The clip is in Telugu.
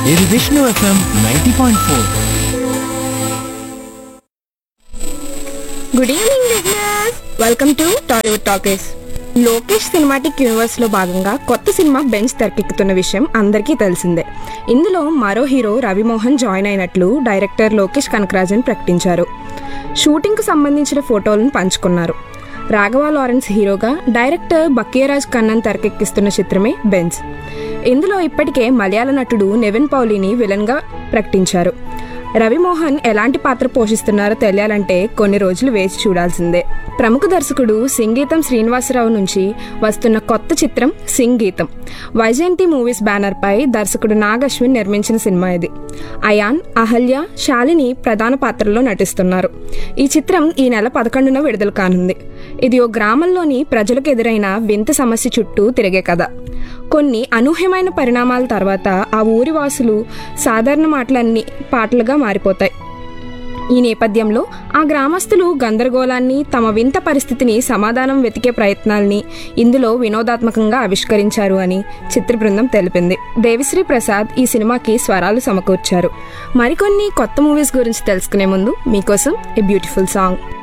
ఇది Vishnu FM ninety point four good evening business welcome to Tollywood talkies Lokesh cinematic universe లో భాగంగా కొత్త సినిమా బెంచ్ తెరకెక్కుతున్న విషయం అందరికీ తెలిసిందే ఇందులో మరో హీరో రవిమోహన్ జాయిన్ అయినట్లు డైరెక్టర్ లోకేష్ కనకరాజన్ ప్రకటించారు షూటింగ్ కు సంబంధించిన ఫోటోలను పంచుకున్నారు రాఘవ లారెన్స్ హీరోగా డైరెక్టర్ బక్కీరాజ్ కన్నన్ తెరకెక్కిస్తున్న చిత్రమే బెంచ్ ఇందులో ఇప్పటికే మలయాళ నటుడు నెవిన్ పౌలిని విలన్గా ప్రకటించారు రవిమోహన్ ఎలాంటి పాత్ర పోషిస్తున్నారో తెలియాలంటే కొన్ని రోజులు వేచి చూడాల్సిందే ప్రముఖ దర్శకుడు సింగీతం శ్రీనివాసరావు నుంచి వస్తున్న కొత్త చిత్రం సింగీతం వైజయంతి మూవీస్ బ్యానర్ పై దర్శకుడు నాగ్ అశ్విన్ నిర్మించిన సినిమా ఇది అయాన్ అహల్య శాలిని ప్రధాన పాత్రల్లో నటిస్తున్నారు ఈ చిత్రం ఈ నెల పదకొండున విడుదల కానుంది ఇది ఓ గ్రామంలోని ప్రజలకు ఎదురైన వింత సమస్య చుట్టూ తిరిగే కథ కొన్ని అనూహ్యమైన పరిణామాల తర్వాత ఆ ఊరి వాసులు సాధారణ మాటలన్నీ పాటలుగా మారిపోతాయి ఈ నేపథ్యంలో ఆ గ్రామస్తులు గందరగోళాన్ని తమ వింత పరిస్థితిని సమాధానం వెతికే ప్రయత్నాల్ని ఇందులో వినోదాత్మకంగా ఆవిష్కరించారు అని చిత్ర బృందం తెలిపింది దేవిశ్రీ ప్రసాద్ ఈ సినిమాకి స్వరాలు సమకూర్చారు మరికొన్ని కొత్త మూవీస్ గురించి తెలుసుకునే ముందు మీకోసం ఏ బ్యూటిఫుల్ సాంగ్